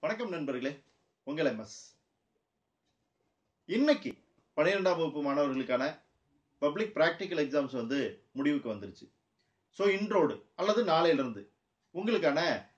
வணக்கம் நண்பர்களே உங்கள் எம்எஸ் இன்னைக்கு பன்னிரெண்டாம் வகுப்பு மாணவர்களுக்கான பப்ளிக் ப்ராக்டிக்கல் எக்ஸாம்ஸ் வந்து முடிவுக்கு வந்துருச்சு ஸோ இன்றோடு அல்லது நாளையிலிருந்து உங்களுக்கான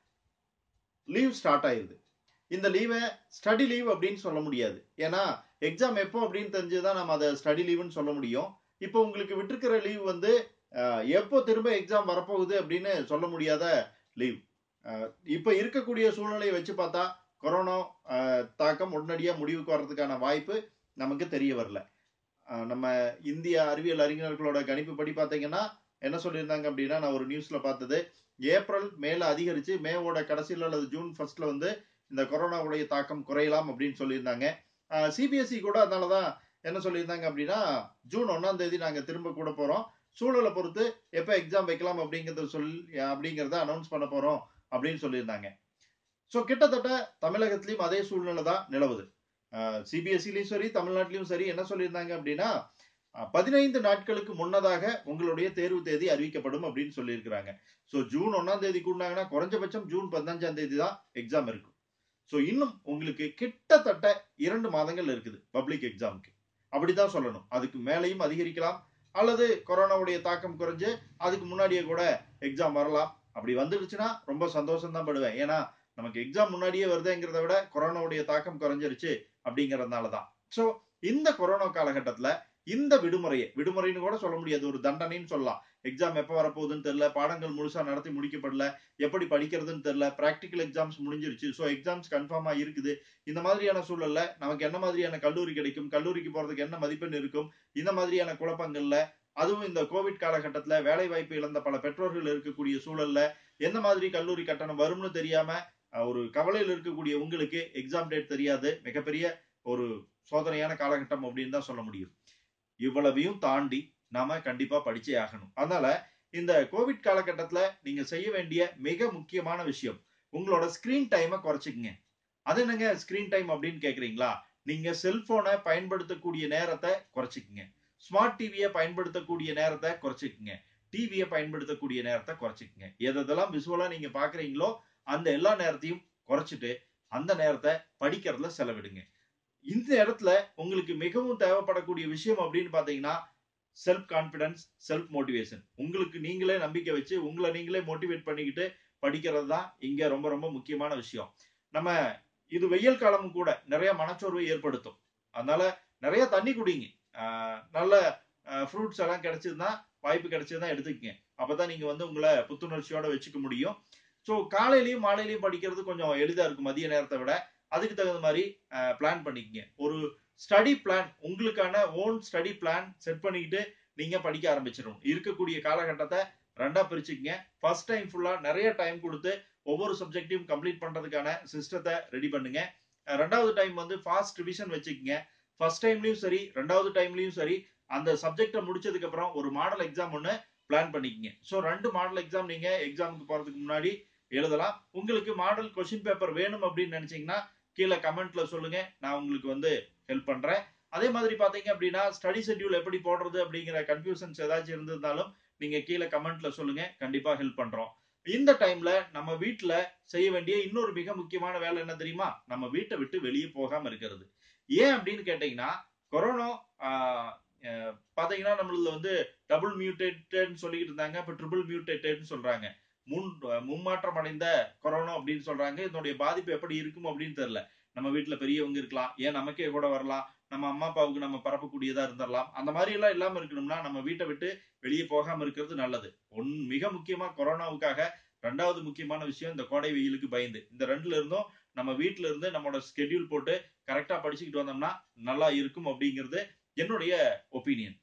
லீவ் ஸ்டார்ட் ஆயிருது இந்த லீவை ஸ்டடி லீவ் அப்படின்னு சொல்ல முடியாது ஏன்னா எக்ஸாம் எப்போ அப்படின்னு தெரிஞ்சுதான் நம்ம அதை ஸ்டடி லீவுன்னு சொல்ல முடியும் இப்போ உங்களுக்கு விட்டுருக்கிற லீவ் வந்து அஹ், எப்போ திரும்ப எக்ஸாம் வரப்போகுது அப்படின்னு சொல்ல முடியாத லீவ் இப்போ இருக்கக்கூடிய சூழ்நிலையை வச்சு பார்த்தா கொரோனா அஹ், தாக்கம் உடனடியாக முடிவுக்கு வர்றதுக்கான வாய்ப்பு நமக்கு தெரிய வரல அஹ், நம்ம இந்திய அறிவியல் அறிஞர்களோட கணிப்புப்படி பார்த்தீங்கன்னா என்ன சொல்லியிருந்தாங்க அப்படின்னா நான் ஒரு நியூஸ்ல பார்த்தது ஏப்ரல் மேல அதிகரிச்சு மேவோட கடைசியில் அல்லது ஜூன் ஃபர்ஸ்ட்ல வந்து இந்த கொரோனாவுடைய தாக்கம் குறையலாம் அப்படின்னு சொல்லியிருந்தாங்க சிபிஎஸ்சி கூட அதனால தான் என்ன சொல்லியிருந்தாங்க அப்படின்னா ஜூன் ஒன்னாம் தேதி நாங்க திரும்ப கூட போறோம் சூழலை பொறுத்து எப்போ எக்ஸாம் வைக்கலாம் அப்படிங்கறத சொல்லி அப்படிங்கறத அனௌன்ஸ் பண்ண போறோம் அப்படின்னு சொல்லியிருந்தாங்க ஸோ கிட்டத்தட்ட தமிழகத்திலையும் அதே சூழ்நிலை தான் நிலவுது சிபிஎஸ்சிலையும் சரி தமிழ்நாட்டிலையும் சரி என்ன சொல்லியிருந்தாங்க அப்படின்னா அஹ், பதினைந்து நாட்களுக்கு முன்னதாக உங்களுடைய தேர்வு தேதி அறிவிக்கப்படும் அப்படின்னு சொல்லியிருக்கிறாங்க ஸோ ஜூன் ஒன்னாம் தேதி கூடினாங்கன்னா குறைஞ்சபட்சம் ஜூன் பதினஞ்சாம் தேதி தான் எக்ஸாம் இருக்கும் ஸோ இன்னும் உங்களுக்கு கிட்டத்தட்ட இரண்டு மாதங்கள் இருக்குது பப்ளிக் எக்ஸாமுக்கு அப்படிதான் சொல்லணும் அதுக்கு மேலேயும் அதிகரிக்கலாம் அல்லது கொரோனாவுடைய தாக்கம் குறைஞ்சு அதுக்கு முன்னாடியே கூட எக்ஸாம் வரலாம் அப்படி வந்துடுச்சுன்னா ரொம்ப சந்தோஷம் தான் படுவேன் ஏன்னா நமக்கு எக்ஸாம் முன்னாடியே வருதுங்கிறத விட கொரோனாவுடைய தாக்கம் குறைஞ்சிருச்சு அப்படிங்கறதுனால தான் ஸோ இந்த கொரோனா காலகட்டத்தில் இந்த விடுமுறையை விடுமுறைன்னு கூட சொல்ல முடியாது ஒரு தண்டனைன்னு சொல்லலாம் எக்ஸாம் எப்போ வரப்போகுதுன்னு தெரியல பாடங்கள் முழுசா நடத்தி முடிக்கப்படல எப்படி படிக்கிறதுன்னு தெரியல ப்ராக்டிக்கல் எக்ஸாம்ஸ் முடிஞ்சிருச்சு ஸோ எக்ஸாம்ஸ் கன்ஃபார்மா இருக்குது இந்த மாதிரியான சூழல்ல நமக்கு என்ன மாதிரியான கல்லூரி கிடைக்கும் கல்லூரிக்கு போறதுக்கு என்ன மதிப்பெண் இருக்கும் இந்த மாதிரியான குழப்பங்கள்ல அதுவும் இந்த கோவிட் காலகட்டத்துல வேலை வாய்ப்பு இழந்த பல பெற்றோர்கள் இருக்கக்கூடிய சூழல்ல எந்த மாதிரி கல்லூரி கட்டணம் வரும்னு தெரியாம அஹ், ஒரு கவலையில் இருக்கக்கூடிய உங்களுக்கு எக்ஸாம் டேட் தெரியாது மிகப்பெரிய ஒரு சோதனையான காலகட்டம் அப்படின்னு தான் சொல்ல முடியும் இவ்வளவையும் தாண்டி நாம கண்டிப்பா படிச்சே ஆகணும் அதனால இந்த கோவிட் காலகட்டத்துல நீங்க செய்ய வேண்டிய மிக முக்கியமான விஷயம் உங்களோட ஸ்கிரீன் டைமை குறைச்சிக்கங்க அது என்னங்க ஸ்கிரீன் டைம் அப்படின்னு கேக்குறீங்களா நீங்க செல்போனை பயன்படுத்தக்கூடிய நேரத்தை குறைச்சிக்கங்க ஸ்மார்ட் டிவியை பயன்படுத்தக்கூடிய நேரத்தை குறைச்சிக்கங்க டிவியை பயன்படுத்தக்கூடிய நேரத்தை குறைச்சிக்கங்க எதெல்லாம் விசுவலா நீங்க பாக்குறீங்களோ அந்த எல்லா நேரத்தையும் குறைச்சிட்டு அந்த நேரத்தை படிக்கிறதுல செலவிடுங்க இந்த இடத்துல உங்களுக்கு மிகவும் தேவைப்படக்கூடிய விஷயம் அப்படின்னு பாத்தீங்கன்னா செல்ஃப் கான்பிடன்ஸ் செல்ஃப் மோட்டிவேஷன் உங்களுக்கு நீங்களே நம்பிக்கை வச்சு உங்களை நீங்களே மோட்டிவேட் பண்ணிக்கிட்டு படிக்கிறது தான் இங்க ரொம்ப ரொம்ப முக்கியமான விஷயம் நம்ம இது வெயில் காலமும் கூட நிறைய மனச்சோர்வை ஏற்படுத்தும் அதனால நிறைய தண்ணி குடிங்க ஆஹ் நல்ல ஃப்ரூட்ஸ் எல்லாம் கிடைச்சதுன்னா வாய்ப்பு கிடைச்சதுன்னா எடுத்துக்கங்க அப்பதான் நீங்க வந்து உங்களை புத்துணர்ச்சியோட வச்சுக்க முடியும் ஸோ காலையிலயும் மாலையிலயும் படிக்கிறது கொஞ்சம் எளிதா இருக்கும் மதிய நேரத்தை விட அதுக்கு தகுந்த மாதிரி பிளான் பண்ணிக்கங்க ஒரு ஸ்டடி பிளான் உங்களுக்கான ஓன் ஸ்டடி பிளான் செட் பண்ணிக்கிட்டு நீங்க படிக்க ஆரம்பிச்சிடணும் இருக்கக்கூடிய காலகட்டத்தை ரெண்டா பிரிச்சுக்கங்க ஃபர்ஸ்ட் டைம் ஃபுல்லா நிறைய டைம் கொடுத்து ஒவ்வொரு சப்ஜெக்டையும் கம்ப்ளீட் பண்றதுக்கான சிஸ்டத்தை ரெடி பண்ணுங்க அஹ் ரெண்டாவது டைம் வந்து ஃபாஸ்ட் ரிவிஷன் வச்சுக்கங்க ஃபர்ஸ்ட் டைம்லயும் சரி ரெண்டாவது டைம்லயும் சரி அந்த சப்ஜெக்டை முடிச்சதுக்கு அப்புறம் ஒரு மாடல் எக்ஸாம் ஒன்று பிளான் பண்ணிக்கங்க ஸோ ரெண்டு மாடல் எக்ஸாம் நீங்க எக்ஸாமுக்கு போறதுக்கு முன்னாடி எழுதலாம் உங்களுக்கு மாடல் கொஸ்டின் பேப்பர் வேணும் அப்படின்னு நினைச்சீங்கன்னா கீழே கமெண்ட்ல சொல்லுங்க நான் உங்களுக்கு வந்து ஹெல்ப் பண்றேன் அதே மாதிரி பாத்தீங்க அப்படின்னா ஸ்டடி ஷெட்யூல் எப்படி போடுறது அப்படிங்கிற கன்ஃபியூஷன்ஸ் ஏதாச்சும் இருந்திருந்தாலும் நீங்க கீழே கமெண்ட்ல சொல்லுங்க கண்டிப்பா ஹெல்ப் பண்றோம் இந்த டைம்ல நம்ம வீட்ல செய்ய வேண்டிய இன்னொரு மிக முக்கியமான வேலை என்ன தெரியுமா நம்ம வீட்டை விட்டு வெளியே போகாம இருக்கிறது ஏன் அப்படின்னு கேட்டீங்கன்னா கொரோனா ஆஹ், ஆஹ், பாத்தீங்கன்னா நம்மள வந்து டபுள் மியூட்டேட்டட்னு சொல்லிட்டு இருந்தாங்க இப்ப ட்ரிபிள் மியூட்டேட்டட்னு சொல்றாங்க முன் மும்மாற்றம் அடைந்த கொரோனா அப்படின்னு சொல்றாங்க இதனுடைய பாதிப்பு எப்படி இருக்கும் அப்படின்னு தெரியல நம்ம வீட்டுல பெரியவங்க இருக்கலாம் ஏன் நமக்கே கூட வரலாம் நம்ம அம்மா அப்பாவுக்கு நம்ம பரப்பக்கூடியதா இருந்துடலாம் அந்த மாதிரி எல்லாம் இல்லாம இருக்கணும்னா நம்ம வீட்டை விட்டு வெளியே போகாம இருக்கிறது நல்லது ஒன் மிக முக்கியமா கொரோனாவுக்காக ரெண்டாவது முக்கியமான விஷயம் இந்த கோடை வெயிலுக்கு பயந்து இந்த ரெண்டுல இருந்தும் நம்ம வீட்டுல இருந்து நம்மளோட ஸ்கெடியூல் போட்டு கரெக்டா படிச்சுக்கிட்டு வந்தோம்னா நல்லா இருக்கும் அப்படிங்கிறது என்னுடைய ஒப்பீனியன்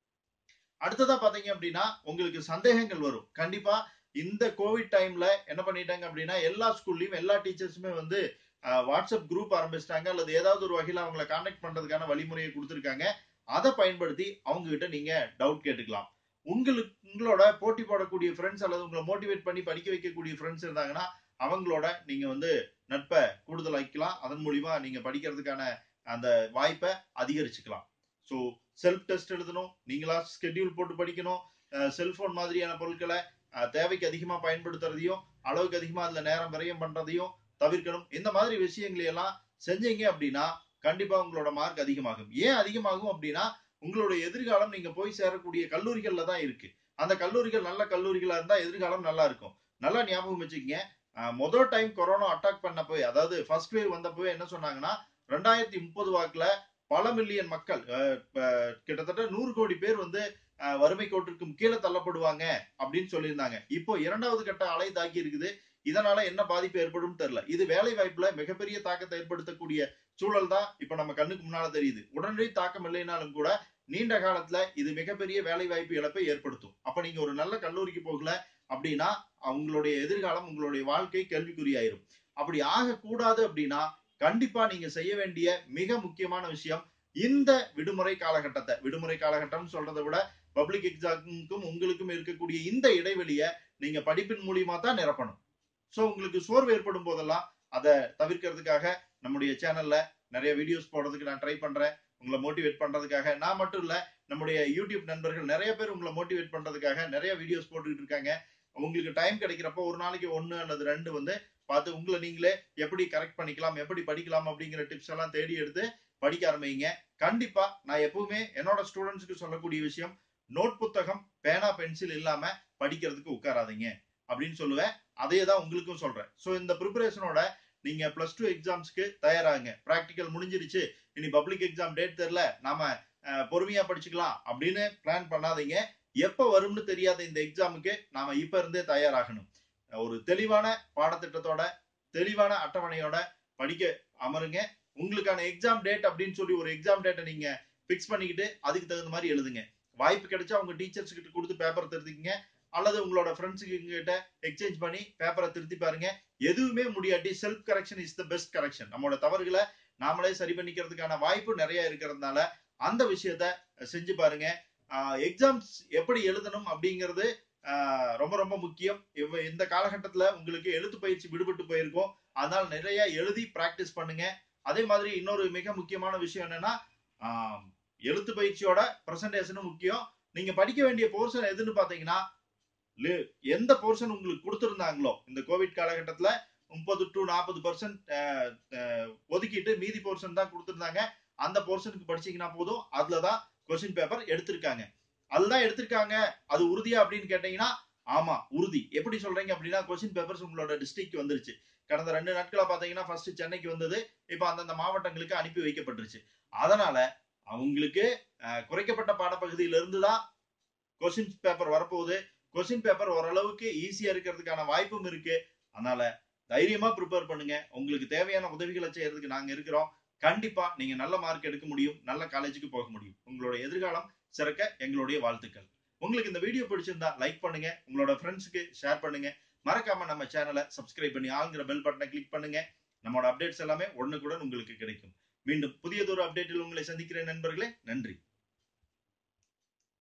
அடுத்ததா பாத்தீங்க அப்படின்னா உங்களுக்கு சந்தேகங்கள் வரும் கண்டிப்பா இந்த கோவிட் டைம்ல என்ன பண்ணிட்டாங்க அப்படின்னா எல்லா ஸ்கூல்லயும் எல்லா டீச்சர்ஸுமே வந்து அஹ், வாட்ஸ்அப் குரூப் ஆரம்பிச்சிட்டாங்க அல்லது ஏதாவது ஒரு வகையில அவங்கள கான்டாக்ட் பண்றதுக்கான வழிமுறையை கொடுத்துருக்காங்க அதை பயன்படுத்தி அவங்க கிட்ட நீங்க டவுட் கேட்டுக்கலாம் உங்களுக்கு உங்களோட போட்டி போடக்கூடிய ஃப்ரெண்ட்ஸ் அல்லது உங்களை மோட்டிவேட் பண்ணி படிக்க வைக்கக்கூடிய ஃப்ரெண்ட்ஸ் இருந்தாங்கன்னா அவங்களோட நீங்க வந்து நட்பை கூடுதல் வைக்கலாம் அதன் மூலியமா நீங்க படிக்கிறதுக்கான அந்த வாய்ப்பை அதிகரிச்சுக்கலாம் ஸோ செல்ஃப் டெஸ்ட் எழுதணும் நீங்களா ஸ்கெட்யூல் போட்டு படிக்கணும் செல்போன் மாதிரியான பொருட்களை அஹ், தேவைக்கு அதிகமா பயன்படுத்துறதையும் அளவுக்கு அதிகமா அதுல நேரம் விரயம் பண்றதையும் தவிர்க்கணும் இந்த மாதிரி விஷயங்களை எல்லாம் செஞ்சீங்க அப்படின்னா கண்டிப்பா உங்களோட மார்க் அதிகமாகும் ஏன் அதிகமாகும் அப்படின்னா உங்களுடைய எதிர்காலம் நீங்க போய் சேரக்கூடிய கல்லூரிகள்ல தான் இருக்கு அந்த கல்லூரிகள் நல்ல கல்லூரிகளா இருந்தா எதிர்காலம் நல்லா இருக்கும் நல்லா ஞாபகம் வச்சுக்கங்க அஹ், முதல் டைம் கொரோனா அட்டாக் பண்ணப்போ அதாவது ஃபர்ஸ்ட் வேவ் வந்தப்போ என்ன சொன்னாங்கன்னா ரெண்டாயிரத்தி முப்பது வாக்குல பல மில்லியன் மக்கள் அஹ், ப- கிட்டத்தட்ட நூறு கோடி பேர் வந்து அஹ், வறுமை கோட்டிற்கும் கீழே தள்ளப்படுவாங்க அப்படின்னு சொல்லியிருந்தாங்க இப்போ இரண்டாவது கட்ட அலை தாக்கி இருக்குது இதனால என்ன பாதிப்பு ஏற்படும் தெரியல இது வேலை வாய்ப்புல மிகப்பெரிய தாக்கத்தை ஏற்படுத்தக்கூடிய சூழல் தான் இப்ப நம்ம கண்ணுக்கு முன்னால தெரியுது உடனடி தாக்கம் இல்லைனாலும் கூட நீண்ட காலத்துல இது மிகப்பெரிய வேலை வாய்ப்பு இழப்பை ஏற்படுத்தும் அப்ப நீங்க ஒரு நல்ல கல்லூரிக்கு போகல அப்படின்னா உங்களுடைய எதிர்காலம் உங்களுடைய வாழ்க்கை கேள்விக்குறியாயிரும் அப்படி ஆகக்கூடாது அப்படின்னா கண்டிப்பா நீங்க செய்ய வேண்டிய மிக முக்கியமான விஷயம் இந்த விடுமுறை காலகட்டத்தை விடுமுறை காலகட்டம் சொல்றதை விட பப்ளிக் எக்ஸாமுக்கும் உங்களுக்கும் இருக்கக்கூடிய இந்த இடைவெளியை நீங்க படிப்பின் மூலியமா தான் நிரப்பணும் சோ உங்களுக்கு சோர்வு ஏற்படும் போதெல்லாம் அதை தவிர்க்கிறதுக்காக நம்முடைய சேனல்ல நிறைய வீடியோஸ் போடுறதுக்கு நான் ட்ரை பண்றேன் உங்களை மோட்டிவேட் பண்றதுக்காக நான் மட்டும் இல்ல நம்முடைய யூடியூப் நண்பர்கள் நிறைய பேர் உங்களை மோட்டிவேட் பண்றதுக்காக நிறைய வீடியோஸ் போட்டுக்கிட்டு இருக்காங்க உங்களுக்கு டைம் கிடைக்கிறப்போ ஒரு நாளைக்கு ஒன்னு அல்லது ரெண்டு வந்து பார்த்து உங்களை நீங்களே எப்படி கரெக்ட் பண்ணிக்கலாம் எப்படி படிக்கலாம் அப்படிங்கிற டிப்ஸ் எல்லாம் தேடி எடுத்து படிக்க ஆரம்பிங்க கண்டிப்பா நான் எப்பவுமே என்னோட ஸ்டூடெண்ட்ஸ்க்கு சொல்லக்கூடிய விஷயம் நோட் புத்தகம் பேனா பென்சில் இல்லாம படிக்கிறதுக்கு உட்காராதீங்க அப்படின்னு சொல்லுவேன் அதே தான் உங்களுக்கும் சொல்றேன் ஸோ இந்த ப்ரிப்பரேஷனோட நீங்க பிளஸ் டூ எக்ஸாம்ஸ்க்கு தயாராகுங்க ப்ராக்டிக்கல் முடிஞ்சிருச்சு இனி பப்ளிக் எக்ஸாம் டேட் தெரியல நாம அஹ், பொறுமையா படிச்சுக்கலாம் அப்படின்னு பிளான் பண்ணாதீங்க எப்ப வரும்னு தெரியாத இந்த எக்ஸாமுக்கு நாம இப்ப இருந்தே தயாராகணும் ஒரு தெளிவான பாடத்திட்டத்தோட தெளிவான அட்டவணையோட படிக்க அமருங்க உங்களுக்கான எக்ஸாம் டேட் அப்படின்னு சொல்லி ஒரு எக்ஸாம் டேட்டை நீங்க பிக்ஸ் பண்ணிக்கிட்டு அதுக்கு தகுந்த மாதிரி எழுதுங்க வாய்ப்பு கிடைச்சா உங்க டீச்சர்ஸ் கிட்ட கொடுத்து பேப்பர் திருத்திக்கங்க அல்லது உங்களோட ஃப்ரெண்ட்ஸுக்கு கிட்ட எக்ஸ்சேஞ்ச் பண்ணி பேப்பரை திருத்தி பாருங்க எதுவுமே முடியாட்டி self correction is the best correction நம்மளோட தவறுகளை நாமளே சரி பண்ணிக்கிறதுக்கான வாய்ப்பு நிறைய இருக்கிறதுனால அந்த விஷயத்த செஞ்சு பாருங்க எக்ஸாம்ஸ் எப்படி எழுதணும் அப்படிங்கிறது ஆஹ், ரொம்ப ரொம்ப முக்கியம் இவ- இந்த காலகட்டத்துல உங்களுக்கு எழுத்து பயிற்சி விடுபட்டு போயிருக்கும் அதனால நிறைய எழுதி பிராக்டிஸ் பண்ணுங்க அதே மாதிரி இன்னொரு மிக முக்கியமான விஷயம் என்னன்னா ஆஹ், எழுத்து பயிற்சியோட பிரசன்டேஷனும் முக்கியம் நீங்க படிக்க வேண்டிய போர்ஷன் எதுன்னு பாத்தீங்கன்னா லி- எந்த போர்ஷன் உங்களுக்கு கொடுத்துருந்தாங்களோ இந்த கோவிட் காலகட்டத்துல முப்பது டு நாற்பது பர்சன்ட் ஒதுக்கிட்டு மீதி போர்ஷன் தான் கொடுத்துருந்தாங்க அந்த போர்ஷனுக்கு படிச்சீங்கன்னா போதும் அதுலதான் கொஸ்டின் பேப்பர் எடுத்திருக்காங்க அதுதான் எடுத்திருக்காங்க அது உறுதியா அப்படின்னு கேட்டீங்கன்னா ஆமா உறுதி எப்படி சொல்றீங்க அப்படின்னா கொஸ்டின் பேப்பர்ஸ் உங்களோட டிஸ்ட்ரிக்ட் வந்துருச்சு கடந்த ரெண்டு நாட்களா பாத்தீங்கன்னா ஃபர்ஸ்ட் சென்னைக்கு வந்தது இப்ப அந்தந்த மாவட்டங்களுக்கு அனுப்பி வைக்கப்பட்டுருச்சு அதனால அவங்களுக்கு அஹ், குறைக்கப்பட்ட பாடப்பகுதியில இருந்து தான் கொஸ்டின் பேப்பர் வரப்போகுது கொஸ்டின் பேப்பர் ஓரளவுக்கு ஈஸியா இருக்கிறதுக்கான வாய்ப்பும் இருக்கு அதனால தைரியமா ப்ரிப்பேர் பண்ணுங்க உங்களுக்கு தேவையான உதவிகளை செய்யறதுக்கு நாங்க இருக்கிறோம் கண்டிப்பா நீங்க நல்ல மார்க் எடுக்க முடியும் நல்ல காலேஜுக்கு போக முடியும் உங்களோட எதிர்காலம் சிறக்க எங்களுடைய வாழ்த்துக்கள் உங்களுக்கு இந்த வீடியோ பிடிச்சிருந்தா லைக் பண்ணுங்க உங்களோட ஃப்ரெண்ட்ஸுக்கு ஷேர் பண்ணுங்க மறக்காம நம்ம சேனலை சப்ஸ்கிரைப் பண்ணி ஆளுங்கிற பெல் பட்டனை கிளிக் பண்ணுங்க நம்மளோட அப்டேட்ஸ் எல்லாமே உடனுக்குடன் உங்களுக்கு கிடைக்கும் மீண்டும் புதியதொரு அப்டேட்டில் உங்களை சந்திக்கிறேன் நண்பர்களே நன்றி